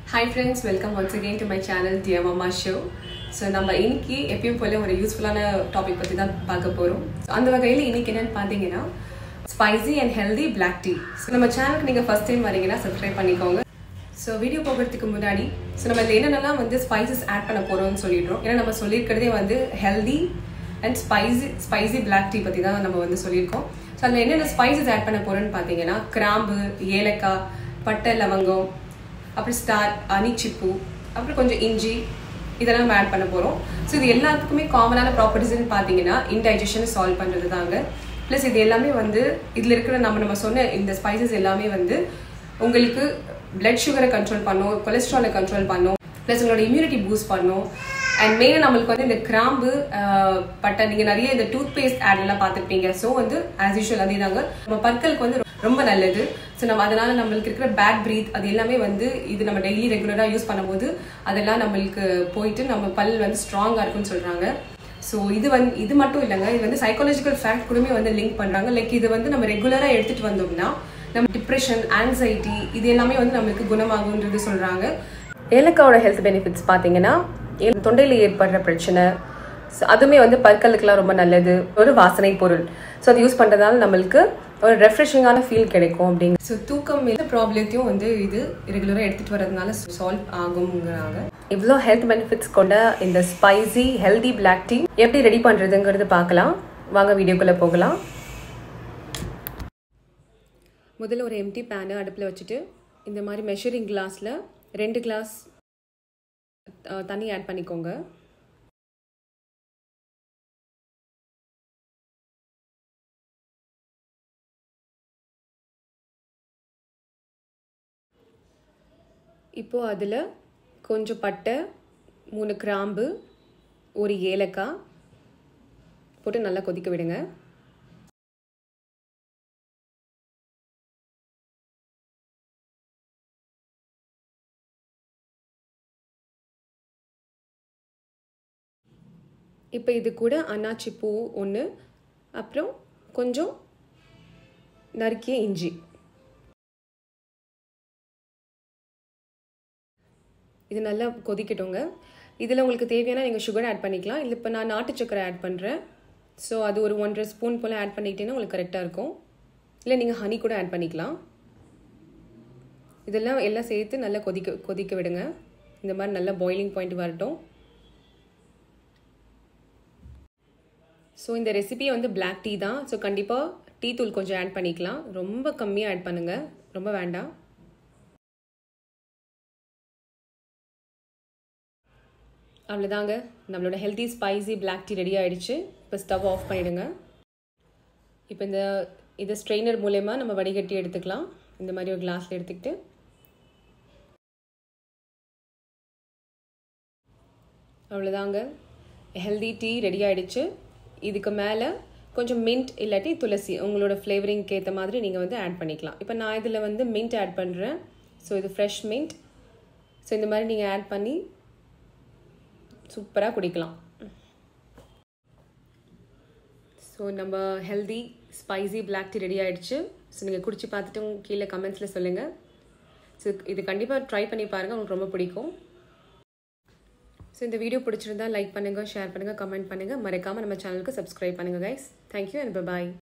hi friends welcome once again to my channel dear mamma show so நம்ம இன்னைக்கு எப்பயும் போல ஒரு யூஸ்ஃபுல்லான டாபிக் பற்றி தான் பார்க்க போகிறோம் அந்த வகையில் இன்னைக்கு என்னன்னு பார்த்தீங்கன்னா spicy and healthy black tea so நம்ம சேனலுக்கு நீங்கள் ஃபர்ஸ்ட் டைம் வரீங்கன்னா சப்ஸ்கிரைப் பண்ணிக்கோங்க ஸோ வீடியோ போகிறதுக்கு முன்னாடி ஸோ நம்ம இதில் என்னென்னலாம் வந்து ஸ்பைசஸ் ஆட் பண்ண போகிறோம்னு சொல்லிடுறோம் ஏன்னா நம்ம சொல்லியிருக்கிறதே வந்து healthy and spicy spicy black tea பற்றி தான் நம்ம வந்து சொல்லியிருக்கோம் ஸோ அதில் என்னென்ன ஸ்பைசஸ் ஆட் பண்ண போகிறோம்னு பார்த்தீங்கன்னா கிராம்பு ஏலக்காய் பட்டை லவங்கம் அப்புறம் ஸ்டார் அனிச்சிப்பூ அப்புறம் கொஞ்சம் இஞ்சி இதெல்லாம் நம்ம ஆட் பண்ண போகிறோம் ஸோ இது எல்லாத்துக்குமே காமனான ப்ராப்பர்ட்டிஸ்னு பார்த்தீங்கன்னா இன்டைஜஷனை சால்வ் பண்ணுறது தாங்க ப்ளஸ் இது எல்லாமே வந்து இதில் இருக்கிற நம்ம நம்ம சொன்ன இந்த ஸ்பைசஸ் எல்லாமே வந்து உங்களுக்கு பிளட் சுகரை கண்ட்ரோல் பண்ணும் கொலஸ்ட்ராலை கண்ட்ரோல் பண்ணும் ப்ளஸ் உங்களோட இம்யூனிட்டி பூஸ்ட் பண்ணும் அண்ட் மெயினாக நம்மளுக்கு வந்து இந்த கிராம்பு ஆஹ், பட்டை நீங்கள் நிறைய இந்த டூத் பேஸ்ட் ஆட் எல்லாம் பார்த்துருப்பீங்க ஸோ வந்து ஆஸ் யூஷுவல் அதே தாங்க நம்ம பற்களுக்கு வந்து ரொம்ப நல்லது ஸோ நம்ம அதனால நம்மளுக்கு இருக்கிற பேட் பிரீத் அது எல்லாமே வந்து இது நம்ம டெய்லி ரெகுலராக யூஸ் பண்ணும்போது அதெல்லாம் நம்மளுக்கு போயிட்டு நம்ம பல் வந்து ஸ்ட்ராங்காக இருக்கும்னு சொல்கிறாங்க ஸோ இது வந்து இது மட்டும் இல்லைங்க இது வந்து சைக்காலஜிக்கல் ஃபேக்ட் கூடமே வந்து லிங்க் பண்ணுறாங்க லைக் இது வந்து நம்ம ரெகுலராக எடுத்துகிட்டு வந்தோம்னா நம்ம டிப்ரெஷன் ஆங்ஸைட்டி இது எல்லாமே வந்து நம்மளுக்கு குணமாகுன்றது சொல்கிறாங்க ஏலக்காவோட ஹெல்த் பெனிஃபிட்ஸ் பார்த்தீங்கன்னா ஏ- தொண்டையில் ஏற்படுற பிரச்சனை so அதுவுமே வந்து பற்களுக்கெல்லாம் ரொம்ப நல்லது ஒரு வாசனை பொருள் ஸோ அது யூஸ் பண்ணுறதால நம்மளுக்கு ஒரு ரெஃப்ரெஷிங்கான ஃபீல் கிடைக்கும் அப்படிங்க ஸோ தூக்கம் எந்த ப்ராப்ளத்தையும் வந்து இது ரெகுலராக எடுத்துகிட்டு வரதுனால சால்வ் ஆகுங்கிறாங்க இவ்வளோ ஹெல்த் பெனிஃபிட்ஸ் கொண்ட இந்த ஸ்பைசி ஹெல்தி பிளாக் டீ எப்படி ரெடி பண்ணுறதுங்கிறது பார்க்கலாம் வாங்க வீடியோக்குள்ளே போகலாம் முதல்ல ஒரு எம்டி பேனை அடுப்பில் வச்சுட்டு இந்த மாதிரி மெஷரிங் கிளாஸில் ரெண்டு கிளாஸ் தண்ணி ஆட் பண்ணிக்கோங்க இப்போ அதில் கொஞ்சம் பட்டை மூணு கிராம்பு ஒரு ஏலக்காய் போட்டு நல்லா கொதிக்க விடுங்க இப்போ இது கூட அன்னாச்சி பூ ஒன்று அப்புறம் கொஞ்சம் நறுக்கிய இஞ்சி இது நல்லா கொதிக்கட்டுங்க இதில் உங்களுக்கு தேவையான நீங்கள் சுகர் ஆட் பண்ணிக்கலாம் இல்லை இப்போ நான் நாட்டு சக்கரை ஆட் பண்ணுறேன் ஸோ அது ஒரு ஒன்றரை ஸ்பூன் போல் ஆட் பண்ணிக்கிட்டீங்கன்னா உங்களுக்கு கரெக்டாக இருக்கும் இல்லை நீங்கள் ஹனி கூட ஆட் பண்ணிக்கலாம் இதெல்லாம் எல்லாம் சேர்த்து நல்லா கொதிக்க கொதிக்க விடுங்க இந்த மாதிரி நல்லா பாயிலிங் பாயிண்ட் வரட்டும் ஸோ இந்த ரெசிபி வந்து பிளாக் டீ தான் ஸோ கண்டிப்பாக டீ தூள் கொஞ்சம் ஆட் பண்ணிக்கலாம் ரொம்ப கம்மியாக ஆட் பண்ணுங்கள் ரொம்ப வேண்டாம் அவ்வளோதாங்க நம்மளோட healthy spicy black tea ready ஆயிடுச்சு இப்போ ஸ்டவ் ஆஃப் பண்ணிடுங்க இப்போ இந்த இதை ஸ்ட்ரெயினர் மூலயமா நம்ம வடிகட்டி எடுத்துக்கலாம் இந்த மாதிரி ஒரு கிளாஸில் எடுத்துக்கிட்டு அவ்வளோதாங்க ஹெல்தி டீ ரெடி ஆயிடுச்சு இதுக்கு மேலே கொஞ்சம் மின்ட் இல்லாட்டி துளசி உங்களோட ஃப்ளேவரிங்க்கு ஏற்ற மாதிரி நீங்கள் வந்து ஆட் பண்ணிக்கலாம் இப்போ நான் இதில் வந்து மின்ட் ஆட் பண்ணுறேன் ஸோ இது ஃப்ரெஷ் மின்ட் ஸோ இந்த மாதிரி நீங்கள் ஆட் பண்ணி சூப்பராக குடிக்கலாம் ஸோ நம்ம healthy spicy black tea ready ஆயிடுச்சு ஸோ நீங்கள் குடிச்சு பார்த்துட்டு உங்க கீழே கமெண்ட்ஸில் சொல்லுங்கள் ஸோ இது கண்டிப்பாக ட்ரை பண்ணி பாருங்கள் உங்களுக்கு ரொம்ப பிடிக்கும் ஸோ இந்த வீடியோ பிடிச்சிருந்தா லைக் பண்ணுங்கள் ஷேர் பண்ணுங்கள் கமெண்ட் பண்ணுங்கள் மறக்காமல் நம்ம சேனலுக்கு சப்ஸ்கிரைப் பண்ணுங்கள் கைஸ் தேங்க்யூ அண்ட் பாய்